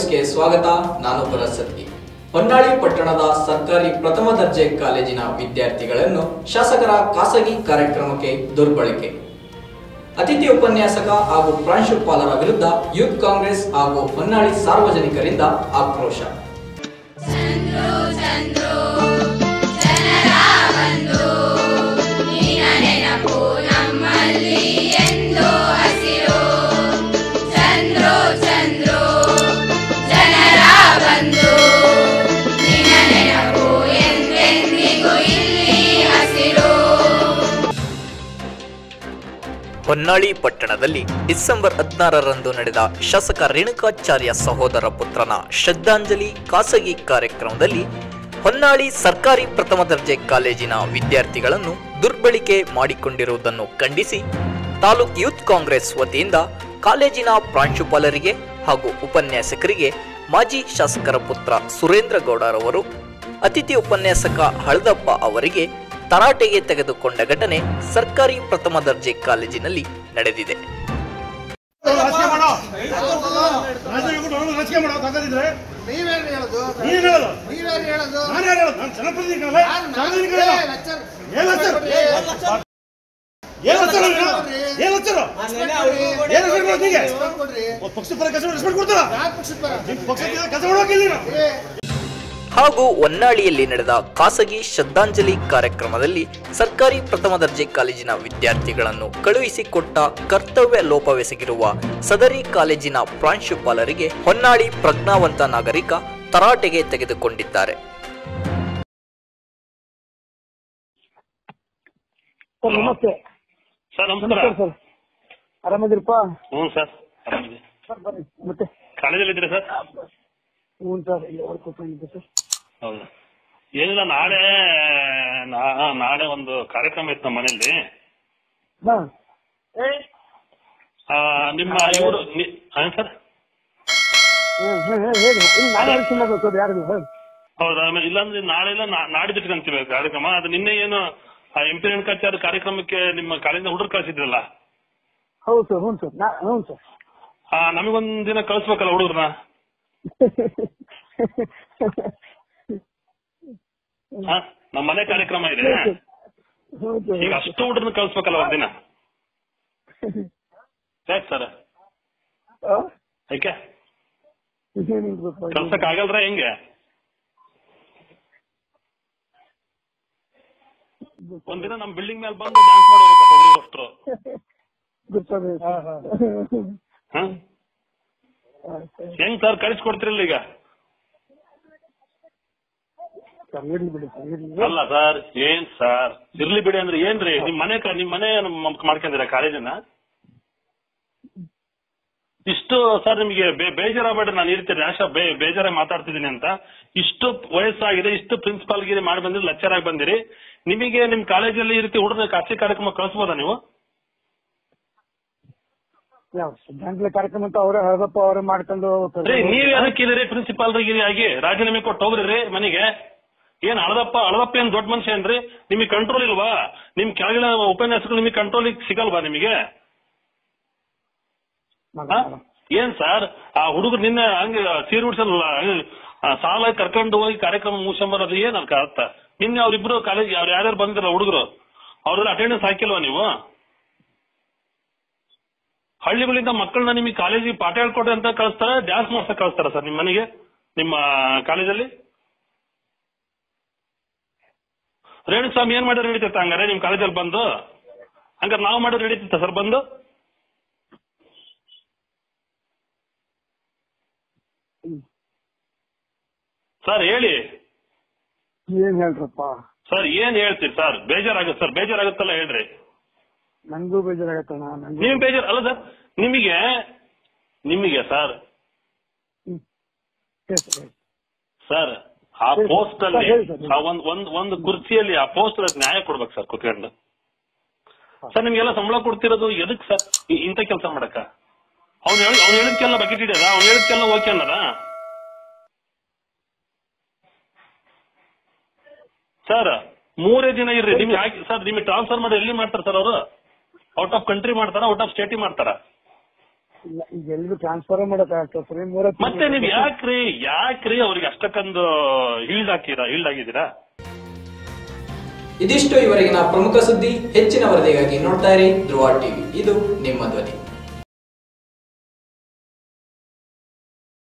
ನ್ಯೂಸ್ಗೆ ಸ್ವಾಗತ ನಾನು ಭರತ್ ಸತ್ಗಿ ಹೊನ್ನಾಳಿ ಪಟ್ಟಣದ ಸರ್ಕಾರಿ ಪ್ರಥಮ ದರ್ಜೆ ಕಾಲೇಜಿನ ವಿದ್ಯಾರ್ಥಿಗಳನ್ನು ಶಾಸಕರ ಖಾಸಗಿ ಕಾರ್ಯಕ್ರಮಕ್ಕೆ ದುರ್ಬಳಕೆ ಅತಿಥಿ ಉಪನ್ಯಾಸಕ ಹಾಗೂ ಪ್ರಾಂಶುಪಾಲರ ವಿರುದ್ಧ ಯೂತ್ ಕಾಂಗ್ರೆಸ್ ಹಾಗೂ ಹೊನ್ನಾಳಿ ಸಾರ್ವಜನಿಕರಿಂದ ಆಕ್ರೋಶ ಚಂದ್ರು ಚಂದ್ರು ಜನರ ಬಂದು ನಿನ್ನ ನೆನಪು ನಮ್ಮಲ್ಲಿ ಎಂದು ಹಸಿರು ಚಂದ್ರು ಚಂದ್ರು ಜನರ ಬಂದು ನಿನ್ನ ನೆನಪು ಎಂದೆಂದಿಗೂ ಇಲ್ಲಿ ಹಸಿರು ಹೊನ್ನಾಳಿ ಪಟ್ಟಣದಲ್ಲಿ ಡಿಸೆಂಬರ್ ಹದಿನಾರರಂದು ನಡೆದ ಶಾಸಕ ರೇಣುಕಾಚಾರ್ಯ ಸಹೋದರ ಪುತ್ರನ ಶ್ರದ್ಧಾಂಜಲಿ ಖಾಸಗಿ ಕಾರ್ಯಕ್ರಮದಲ್ಲಿ ಹೊನ್ನಾಳಿ ಸರ್ಕಾರಿ ಪ್ರಥಮ ದರ್ಜೆ ಕಾಲೇಜಿನ ವಿದ್ಯಾರ್ಥಿಗಳನ್ನು ದುರ್ಬಳಕೆ ಮಾಡಿಕೊಂಡಿರುವುದನ್ನು ಖಂಡಿಸಿ ತಾಲೂಕ್ ಯೂತ್ ಕಾಂಗ್ರೆಸ್ ವತಿಯಿಂದ ಕಾಲೇಜಿನ ಪ್ರಾಂಶುಪಾಲರಿಗೆ ಹಾಗೂ ಉಪನ್ಯಾಸಕರಿಗೆ ಮಾಜಿ ಶಾಸಕರ ಪುತ್ರ ಸುರೇಂದ್ರ ಗೌಡರವರು ಅತಿಥಿ ಉಪನ್ಯಾಸಕ ಹಳದಪ್ಪ ಅವರಿಗೆ ತರಾಟೆಗೆ ತೆಗೆದುಕೊಂಡ ಘಟನೆ ಸರ್ಕಾರಿ ಪ್ರಥಮ ದರ್ಜೆ ಕಾಲೇಜಿನಲ್ಲಿ ನಡೆದಿದೆ ರಾಜಕೀಯ ಮಾಡೋ ರಾಜಕೀಯ ಬಿಟ್ಟು ಹೊರಗೆ ರಾಜಕೀಯ ಮಾಡೋ ತಾಕತ್ತಿದ್ರೆ ನೀವೇನು ಹೇಳೋದು ನೀನ್ ಹೇಳೋದು ನೀವೇನು ಹೇಳೋದು ನಾನು ಯಾರು ಹೇಳೋದು ನಾನು ಜನಪ್ರತಿನಿಧಿಗಳಲ್ಲ ಸಾರ್ವಜನಿಕರಲ್ಲ ಏನ್ ಹಚ್ಚಾರ ಏನ್ ಹಚ್ಚಾರ ಏನ್ ಹಚ್ಚಾರ ಏನ್ ರೆಸ್ಪೆಕ್ಟ್ ಮಾಡೋದು ನಿಂಗೆ ಕೊಡ್ರಿ ಒಬ್ಬ ಪಕ್ಷದ ಪರ ಕೆಲಸ ರೆಸ್ಪೆಕ್ಟ್ ಕೊಡ್ತಾರ ಯಾಕೆ ಪಕ್ಷದ ಪರ ನಿಮ್ ಪಕ್ಷದ ಕೆಲಸ ಮಾಡೋಕಿಲ್ಲ ನೀನು ಹಾಗೂ ಹೊನ್ನಾಳಿಯಲ್ಲಿ ನಡೆದ ಖಾಸಗಿ ಶ್ರದ್ಧಾಂಜಲಿ ಕಾರ್ಯಕ್ರಮದಲ್ಲಿ ಸರ್ಕಾರಿ ಪ್ರಥಮ ದರ್ಜೆ ಕಾಲೇಜಿನ ವಿದ್ಯಾರ್ಥಿಗಳನ್ನು ಕಳುಹಿಸಿಕೊಟ್ಟ ಕರ್ತವ್ಯ ಲೋಪವೆಸಗಿರುವ ಸದರಿ ಕಾಲೇಜಿನ ಪ್ರಾಂಶುಪಾಲರಿಗೆ ಹೊನ್ನಾಳಿ ಪ್ರಜ್ಞಾವಂತ ನಾಗರಿಕ ತರಾಟೆಗೆ ತೆಗೆದುಕೊಂಡಿದ್ದಾರೆ ಸರ್ ನಮಸ್ತೆ ಸರ್ ನಮಸ್ಕಾರ ನಮಸ್ಕಾರ ಸರ್ ಆರಾಮದಿರಪ್ಪ ಹ್ಞೂ ಸರ್ ಆರಾಮಿದೆ ಸರ್ ಬರ್ರಿ ಮತ್ತೆ ಕಾಲೇಜಲ್ಲಿ ಇದ್ದೀರಾ ಸರ್ ಹ್ಞೂ ಸರ್ ಇಲ್ಲಿ ಹೊರಗೆ ಕೂತ್ಕೊಂಡಿದ್ದೆ ಸರ್ ಹೌದು ಏನಿಲ್ಲ ನಾಳೆ ನಾ- ನಾಳೆ ಒಂದು ಕಾರ್ಯಕ್ರಮ ಇತ್ತು ನಮ್ಮ ಮನೆಯಲ್ಲಿ ಹಾಂ ಆ, ನಿಮ್ಮ ಇವರು ಹಾಂ ಸರ್ ಹ್ಮ್ ಹ್ಮ್ ಹ್ಮ್ ಹೇಳಿ ಇನ್ನು ನಾನು ಅರಿಶಿನ ಸರ್ ಯಾರು ಹೇಳಿ ಹೌದಾ ಆಮೇಲೆ ಇಲ್ಲಾಂದ್ರೆ ನಾಳೆ ಇಲ್ಲ ನಾ- ನಾಡಿದ್ದು ಇಟ್ಕೊಂತೀವಿ ಕಾರ್ಯಕ್ರಮ ಅದು ನಿನ್ನೆ ಏನು ಎಂ ಪಿ ರೇಣುಕಾಚಾರ್ಯ ಕಾರ್ಯಕ್ರಮಕ್ಕೆ ನಿಮ್ಮ ಕಾಲೇಜಿನ ಹುಡುಗರು ಕಳಿಸಿದ್ರಲ್ಲ ಹೌದು ಸರ್ ಹ್ಞೂ ಸರ್ ನಾ ಹ್ಞೂ ಸರ್ ಆ, ನಮಗೊಂದ್ ದಿನ ಕಳಿಸ್ಬೇಕಲ್ಲ ಹುಡುಗರನ್ನ ನಮ್ಮ ಮನೆ ಕಾರ್ಯಕ್ರಮ ಇದೆ ಹ್ಞೂ ಸರ್ ಈಗ ಅಷ್ಟು ಹುಡುಗರನ್ನ ಕಳಿಸ್ಬೇಕಲ್ಲ ಒಂದಿನ ಯಾಕೆ ಸರ್ ಯಾಕೆ ಕಳ್ಸಕ್ ಆಗಲ್ರ ಹೆಂಗೆ ಒಂದಿನ ನಮ್ ಬಿಲ್ಡಿಂಗ್ ಮೇಲೆ ಬಂದು ಡ್ಯಾನ್ಸ್ ಮಾಡ್ಬೇಕಪ್ಪ ಹುಡುಗರು ಅಷ್ಟ್ರು ಹ? ಹೆಂಗ್ ಸರ್ ಕಳಿಸ್ಕೊಡ್ತಿರಲ್ಲ ಈಗ ಸರ್ ಇರ್ಲಿ ಬಿಡಿ ಸರ್ ಇರ್ಲಿ ಅಲ್ಲ ಸರ್ ಏನ್ ಸರ್ ಇರ್ಲಿ ಬಿಡಿ ಅಂದ್ರೆ ಏನ್ರಿ ನಿಮ್ ಮನೆ ಕ- ನಿಮ್ ಮನೆ ಮಾಡ್ಕೊಂಡಿರ ಕಾಲೇಜನ್ನ ಇಷ್ಟು ಸರ್ ನಿಮಗೆ ಬೇಜಾರಾಗ್ಬೇಡ್ರಿ ನಾನು ಇರ್ತೀನಿ ಆಶಾ ಬೇ ಬೇಜಾರಾಗಿ ಮಾತಾಡ್ತಿದ್ದೀನಿ ಅಂತ ಇಷ್ಟು ವಯಸ್ಸಾಗಿದೆ ಇಷ್ಟು ಪ್ರಿನ್ಸಿಪಾಲ್ ಗಿರಿ ಮಾಡಿ ಬಂದಿರಿ ಲೆಕ್ಚರ್ ಆಗಿ ಬಂದಿರಿ ನಿಮಗೆ ನಿಮ್ ಕಾಲೇಜಲ್ಲಿ ಈ ರೀತಿ ಹುಡುಗರ ಖಾಸಗಿ ಕಾರ್ಯಕ್ರಮ ಕಳಿಸ್ಬೋದಾ ನೀವು ಯಾವ ಶ್ರದ್ಧಾಂಜಲಿ ಕಾರ್ಯಕ್ರಮ ಅಂತ ಅವರೇ ಹಳದಪ್ಪ ಅವರೇ ಮಾಡ್ಕೊಂಡು ಹೋಗ್ತಾರೆ. ರೀ ನೀವ್ ಯಾರಕ್ಕೆ ಇದ್ದೀರಿ ಪ್ರಿನ್ಸಿಪಾಲ್ ಗಿರಿ ಆಗಿ ರಾಜೀನಾಮೆ ಕೊಟ್ಟು ಹೋಗ್ರಿ ಮನೆಗೆ ಏನ್ ಹಳದಪ್ಪ ಹಳದಪ್ಪ ಏನ್ ದೊಡ್ಡ ಮನುಷ್ಯ ಏನ್ರಿ ನಿಮಗೆ ಕಂಟ್ರೋಲ್ ಇಲ್ವಾ ನಿಮ್ ಕೆಳಗಿನ ಉಪನ್ಯಾಸಗಳು ನಿಮಗೆ ಕಂಟ್ರೋಲ್ ಸಿಗಲ್ವಾ ನಿಮಗೆ ಮಗ- ಆ? ಏನ್ ಸರ್ ಆ ಹುಡುಗರು ನಿನ್ನೆ ಹಂಗೆ ಸೀರೆ ಉಡ್ಸಲ್ಲ ಸಾಲ ಕರ್ಕೊಂಡು ಹೋಗಿ ಕಾರ್ಯಕ್ರಮ ಮುಗಿಸ್ಕೊಂಬರೋದು ಏನ್ ಅದಕ್ಕೆ ಅರ್ಥ ನಿನ್ನೆ ಅವ್ರಿಬ್ರು ಕಾಲೇಜ್ ಅವ್ರು ಯಾರ್ಯಾರು ಬಂದಿರಲ್ಲ ಹುಡುಗರು ಅವ್ರೆಲ್ಲ ಅಟೆಂಡೆನ್ಸ್ ಹಾಕಿಲ್ವಾ ನೀವು ಹಳ್ಳಿಗಳಿಂದ ಮಕ್ಕಳನ್ನ ನಿಮಗೆ ಕಾಲೇಜಿಗೆ ಪಾಠ ಹೇಳ್ಕೊಡ್ರಿ ಅಂತ ಕಳಿಸ್ತಾರ ಡ್ಯಾನ್ಸ್ ಮಾಡ್ಸಕ್ ಕಳಿಸ್ತಾರ ಸರ್ ನಿಮ್ಮ ಮನೆಗೆ ನಿಮ್ಮ ಕಾಲೇಜಲ್ಲಿ ರೇಣುಸ್ವಾಮಿ ಏನ್ ಮಾಡಿದ್ರೆ ನಡೀತೈತೆ ಹಂಗಾರೆ ನಿಮ್ ಕಾಲೇಜಲ್ಲಿ ಬಂದು ಹಂಗಾರೆ ನಾವು ಮಾಡಿದ್ರೆ ನಡೀತಿತ್ತ ಸರ್ ಬಂದು ಸರ್ ಹೇಳಿ ಏನ್ ಹೇಳ್ರಪ್ಪ ಸರ್ ಏನ್ ಹೇಳ್ತೀರಿ ಸರ್ ಬೇಜಾರಾಗುತ್ತೆ ಸರ್ ಬೇಜಾರಾಗುತ್ತಲ್ಲ ಹೇಳ್ರಿ ನಂಗೂ ಬೇಜಾರಾಗತ್ತಣ್ಣ ನಂಗೂ ನೀವ್ ಬೇಜಾರ್ ಅಲ್ಲ ಸರ್ ನಿಮಗೆ ನಿಮಗೆ ಸರ್ ಹ್ಮ್. ಹೇಳಿ ಸರ್, ಹೇಳಿ. ಸರ್ ಆ ಹೇಳಿ ಸರ್. ಪೋಸ್ಟ್ ಅಲ್ಲಿ ಸರ್, ಹೇಳಿ ಸರ್. ಆ ಒಂದ್ ಒಂದ್ ಒಂದು ಕುರ್ಚಿಯಲ್ಲಿ ಆ ಪೋಸ್ಟ್ ನ್ಯಾಯ ಕೊಡ್ಬೇಕು ಸರ್ ಕುತ್ಕೊಂಡು ಸರ್ ನಿಮ್ಗೆಲ್ಲ ಸಂಬಳ ಕೊಡ್ತಿರೋದು ಎದಕ್ ಸರ್ ಇ- ಇಂಥ ಕೆಲಸ ಮಾಡಕ್ಕ ಅವ್ನು ಹೇಳಿ ಅವ್ನು ಹೇಳಿದ್ಕೆಲ್ಲ ಬಕೆಟ್ ಹಿಡಿಯದ ಅವ್ನು ಹೇಳಿದ್ಕೆಲ್ಲ ಓಕೆ ಅನ್ನದ ಸರ್ ಮೂರೇ ದಿನ ಇರ್ರಿ ನಿಮ್ಗೆ ಹಾಕಿ ಸರ್ ನಿಮಗೆ ಟ್ರಾನ್ಸ್ಫರ್ ಮಾಡಿ ಎಲ್ಲಿ ಮಾಡ್ತಾರೆ ಸರ್ ಅವರು ಔಟ್ ಆಫ್ ಕಂಟ್ರಿ ಮಾಡ್ತಾರ ಔಟ್ ಆಫ್ ಸ್ಟೇಟಿ ಮಾಡ್ತಾರ ಇಲ್ಲ ಈಗ ಎಲ್ರು ಟ್ರಾನ್ಸ್ಫರ್ ಮಾಡಕ್ ಆಗ್ತದೆ ಮೂರ ಮತ್ತೆ ನೀವ್ ಯಾಕ್ರಿ ಯಾಕ್ರಿ ಅವ್ರಿಗೆ ಅಷ್ಟಕ್ಕೊಂದು ಈಲ್ಡ್ ಹಾಕಿರಾ ಈಲ್ಡ್ ಆಗಿದ್ದೀರಾ ಇದಿಷ್ಟು ಇವರೆಗಿನ ಪ್ರಮುಖ ಸುದ್ದಿ ಹೆಚ್ಚಿನ ವರದಿಗಾಗಿ ನೋಡ್ತಾ ಇರಿ ಧ್ರುವ ಟಿವಿ ಇದು ನಿಮ್ಮ ಧ್ವನಿ